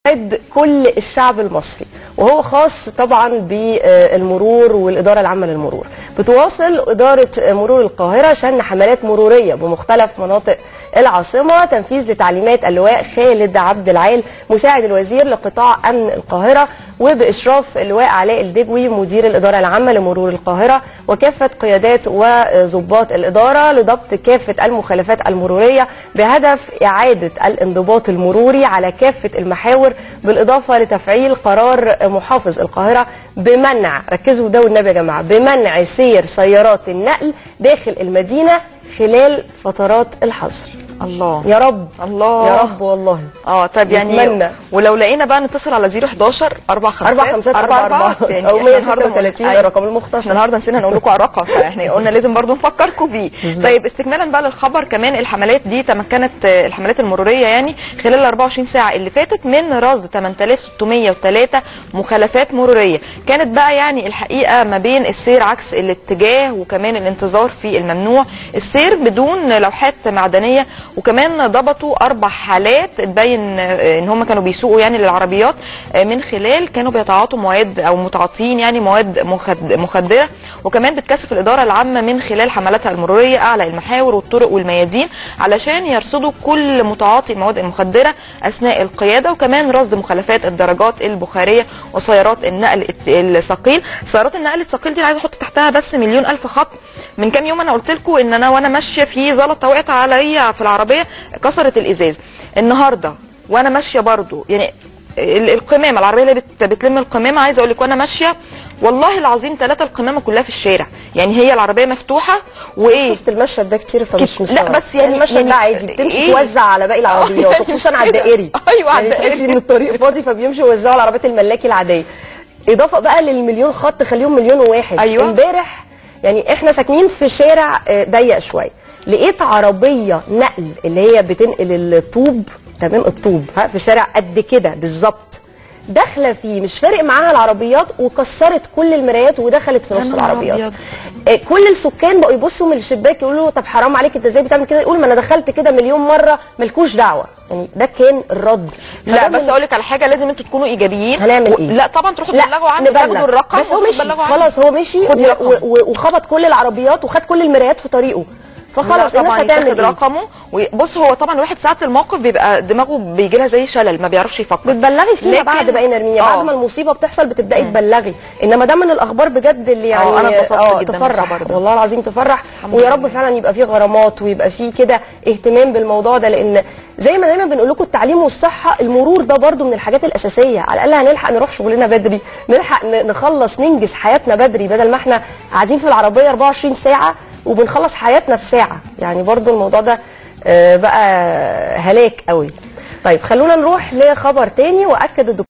قد كل الشعب المصري وهو خاص طبعا بالمرور والإدارة العامة للمرور بتواصل إدارة مرور القاهرة شن حملات مرورية بمختلف مناطق العاصمة تنفيذ لتعليمات اللواء خالد عبد العال مساعد الوزير لقطاع أمن القاهرة وبإشراف اللواء علاء الدجوي مدير الإدارة العامة لمرور القاهرة وكافة قيادات وضباط الإدارة لضبط كافة المخالفات المرورية بهدف إعادة الانضباط المروري على كافة المحاور بالإضافة لتفعيل قرار محافظ القاهرة بمنع ركزوا ده والنبي يا جماعة بمنع سير سيارات النقل داخل المدينة خلال فترات الحظر الله يا رب الله يا رب والله اه طب يعني نتمنى. ولو لقينا بقى نتصل على 011 4 5 أربع خمسات أربع أربعة أو 136 الرقم المختصر احنا النهارده نسينا نقول لكم على الرقم فاحنا قلنا لازم برضو نفكركم بيه طيب استكمالا بقى للخبر كمان الحملات دي تمكنت آه، الحملات المروريه يعني خلال ال 24 ساعه اللي فاتت من رصد 8603 مخالفات مروريه كانت بقى يعني الحقيقه ما بين السير عكس الاتجاه وكمان الانتظار في الممنوع السير بدون لوحات معدنيه وكمان ضبطوا اربع حالات تبين آه، ان هم كانوا بيسوقوا يعني للعربيات آه، من خلال كانوا بيتعاطوا مواد او متعاطين يعني مواد مخد- مخدره وكمان بتكثف الاداره العامه من خلال حملاتها المروريه اعلى المحاور والطرق والميادين علشان يرصدوا كل متعاطي المواد المخدره اثناء القياده وكمان رصد مخالفات الدرجات البخاريه وسيارات النقل الت- الثقيل سيارات النقل الثقيل دي عايزه احط تحتها بس مليون الف خط من كام يوم انا قلت لكم ان انا وانا ماشيه في زلطه وقعت عليا في العربيه كسرت الازاز النهارده وانا ماشيه برضو يعني ال- القمامه العربيه اللي بت- بتلم القمامه عايزه اقول لك وانا ماشيه والله العظيم ثلاثه القمامه كلها في الشارع يعني هي العربيه مفتوحه وايه شفت المشهد ده كتير فمش كت- مستوعب لا، بس يعني- المشهد يعني ده عادي بتمشي إيه؟ توزع على باقي العربيات يعني وخصوصا مش على كده. الدائري أيوة، على يعني الدائري. تحسي ان الطريق فاضي فبيمشوا يوزعوا على العربيات الملاكي العاديه اضافه بقى للمليون خط خليهم مليون وواحد أيوة. امبارح يعني احنا ساكنين في شارع آه، ضيق شويه لقيت عربيه نقل اللي هي بتنقل الطوب تمام الطوب ها في شارع قد كده بالظبط داخله فيه مش فارق معاها العربيات وكسرت كل المرايات ودخلت في يا نص نهار العربيات أبيض. آه، كل السكان بقوا يبصوا من الشباك يقولوا له طب حرام عليك انت ازاي بتعمل كده يقول ما انا دخلت كده مليون مره مالكوش دعوه يعني ده كان الرد لا فده بس من- اقول لك على حاجه لازم انتوا تكونوا ايجابيين هنعمل و... ايه؟ لا طبعا تروحوا لا تبلغوا عنه نبلغ. تاخدوا الرقم بس هو وتروحوا مشي تبلغوا عنه. خلاص هو مشي خدي و- رقم. و- و- وخبط كل العربيات وخد كل المرايات في طريقه فخلاص لا الناس طبعا هتعمل يتاخد ايه؟ رقمه وبص هو طبعا الواحد ساعه الموقف بيبقى دماغه بيجي لها زي شلل ما بيعرفش يفكر بتبلغي فيما لكن- بعد بقى نرمية بعد آه. ما المصيبه بتحصل بتبداي تبلغي انما ده من الاخبار بجد اللي يعني آه، أنا اتبسطت آه، جداً تفرح بالخبر ده. والله العظيم تفرح الحمد ويا لله. رب فعلا يبقى فيه غرامات ويبقى فيه كده اهتمام بالموضوع ده لان زي ما دايما بنقول لكم التعليم والصحه المرور ده برضو من الحاجات الاساسيه على الاقل هنلحق نروح شغلنا بدري نلحق ن- نخلص ننجز حياتنا بدري بدل ما احنا قاعدين في العربيه 24 ساعه وبنخلص حياتنا في ساعه يعني برضو الموضوع ده آه، بقى هلاك قوي طيب خلونا نروح لخبر تاني واكد الدكتور